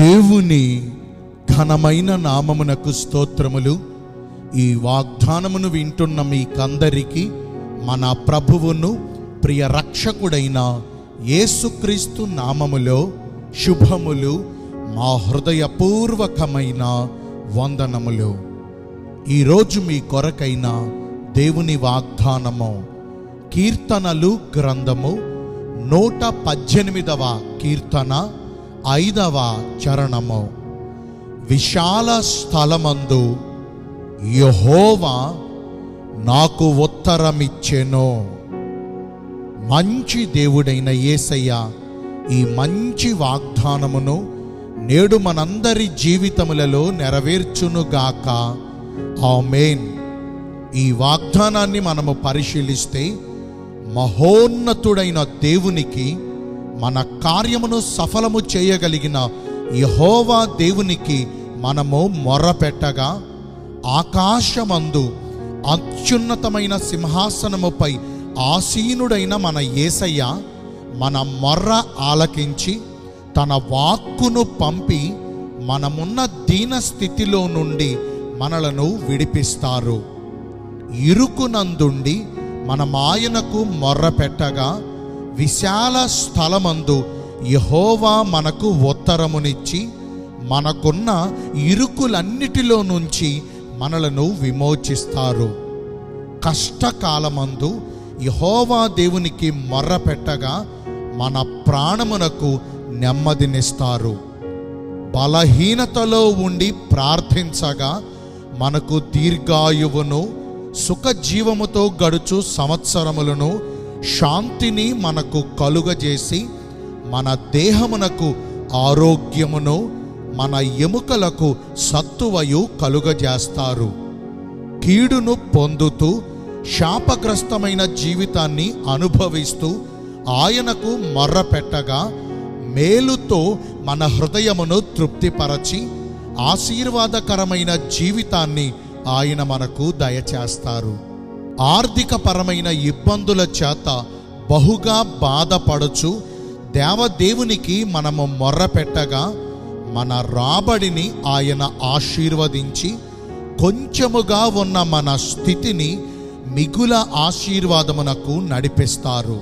దేవుని ఘనమైన నామమునకు స్తోత్రములు ఈ వాగ్దానమును వింటున్న మీకందరికీ మన ప్రభువును ప్రియ రక్షకుడైన యేసుక్రీస్తు నామములో శుభములు మా హృదయపూర్వకమైన వందనములు ఈరోజు మీ కొరకైన దేవుని వాగ్దానము కీర్తనలు గ్రంథము నూట పద్దెనిమిదవ కీర్తన ఐదవ చరణము విశాల స్థలమందు యహోవా నాకు ఉత్తరమిచ్చెను మంచి దేవుడైన యేసయ్య ఈ మంచి వాగ్దానమును నేడు మనందరి జీవితములలో నెరవేర్చునుగాక ఆమేన్ ఈ వాగ్దానాన్ని మనము పరిశీలిస్తే మహోన్నతుడైన దేవునికి మన కార్యమును సఫలము చేయగలిగిన యహోవా దేవునికి మనము మొర్రపెట్టగా ఆకాశమందు అత్యున్నతమైన సింహాసనముపై ఆసీనుడైన మన యేసయ్య మన మొర్ర ఆలకించి తన వాక్కును పంపి మనమున్న దీన స్థితిలో నుండి మనలను విడిపిస్తారు ఇరుకునందుండి మనం ఆయనకు మొర్ర పెట్టగా విశాల స్థలమందు యహోవా మనకు ఉత్తరమునిచ్చి మనకున్న ఇరుకులన్నిటిలో నుంచి మనలను విమోచిస్తారు కష్టకాలమందు యహోవా దేవునికి మొర్ర పెట్టగా మన ప్రాణమునకు నెమ్మదినిస్తారు బలహీనతలో ఉండి ప్రార్థించగా మనకు దీర్ఘాయువును సుఖజీవముతో గడుచు సంవత్సరములను శాంతిని మనకు కలుగజేసి మన దేహమునకు ఆరోగ్యమును మన ఎముకలకు సత్తువయు కలుగజేస్తారు కీడును పొందుతూ శాపగ్రస్తమైన జీవితాన్ని అనుభవిస్తూ ఆయనకు మొర్రపెట్టగా మేలుతో మన హృదయమును తృప్తిపరచి ఆశీర్వాదకరమైన జీవితాన్ని ఆయన మనకు దయచేస్తారు ఆర్థికపరమైన ఇబ్బందుల చేత బహుగా బాధపడుచు దేవదేవునికి మనము మొర్రపెట్టగా మన రాబడిని ఆయన ఆశీర్వదించి కొంచెముగా ఉన్న మన స్థితిని మిగుల ఆశీర్వాదమునకు నడిపిస్తారు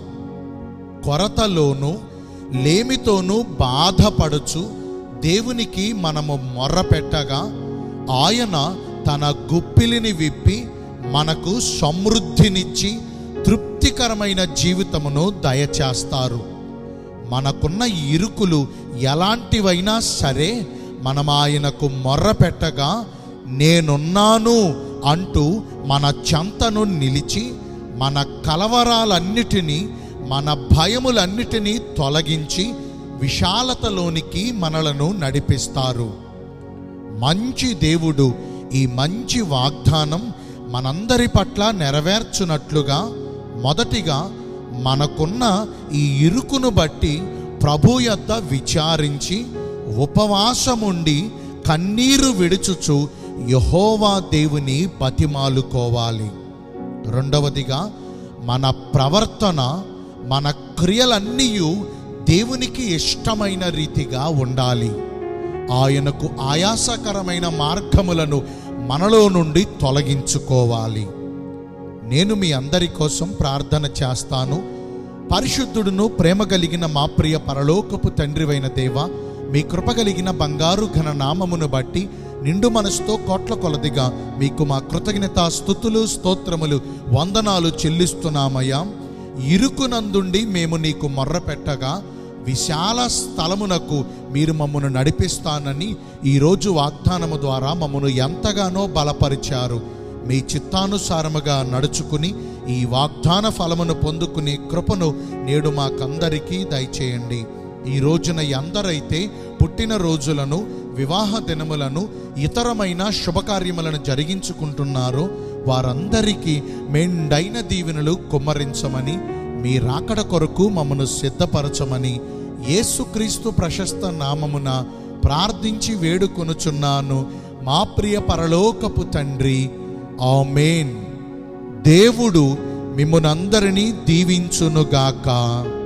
కొరతలోను లేమితోనూ బాధపడుచు దేవునికి మనము మొర్రపెట్టగా ఆయన తన గుప్పిలిని విప్పి మనకు సమృద్ధినిచ్చి తృప్తికరమైన జీవితమును దయచేస్తారు మనకున్న ఇరుకులు ఎలాంటివైనా సరే మనం ఆయనకు మొర్రపెట్టగా నేనున్నాను అంటూ మన చెంతను నిలిచి మన కలవరాలన్నిటినీ మన భయములన్నిటినీ తొలగించి విశాలతలోనికి మనలను నడిపిస్తారు మంచి దేవుడు ఈ మంచి వాగ్దానం మనందరి పట్ల నెరవేర్చునట్లుగా మొదటిగా మనకున్న ఈ ఇరుకును బట్టి ప్రభు యొద్ద విచారించి ఉపవాసముండి కన్నీరు విడుచుచు యహోవా దేవుని బతిమాలుకోవాలి రెండవదిగా మన ప్రవర్తన మన క్రియలన్నీ దేవునికి ఇష్టమైన రీతిగా ఉండాలి ఆయనకు ఆయాసకరమైన మార్గములను మనలో నుండి తొలగించుకోవాలి నేను మీ అందరి కోసం ప్రార్థన చేస్తాను పరిశుద్ధుడును ప్రేమ కలిగిన మా ప్రియ పరలోకపు తండ్రివైన దేవ మీ కృప కలిగిన బంగారు ఘన నామమును బట్టి నిండు మనసుతో కోట్ల కొలదిగా మీకు మా కృతజ్ఞత స్థుతులు స్తోత్రములు వందనాలు చెల్లిస్తున్నామయ్యా ఇరుకునందుండి మేము నీకు మొర్రపెట్టగా విశాల స్థలమునకు మీరు మమ్మను నడిపిస్తానని ఈరోజు వాగ్దానము ద్వారా మమ్మను ఎంతగానో బలపరిచారు మీ చిత్తానుసారముగా నడుచుకుని ఈ వాగ్దాన ఫలమును పొందుకునే కృపను నేడు మాకందరికీ దయచేయండి ఈ రోజున ఎందరైతే పుట్టిన రోజులను వివాహ దినములను ఇతరమైన శుభకార్యములను జరిగించుకుంటున్నారో వారందరికీ మెండైన దీవెనలు కుమ్మరించమని మీ రాకడ కొరకు మమ్మను సిద్ధపరచమని యేసుక్రీస్తు ప్రశస్త నామమున ప్రార్థించి వేడుకొనుచున్నాను మా ప్రియ పరలోకపు తండ్రి ఆమేన్ దేవుడు మిమ్మునందరినీ దీవించునుగాక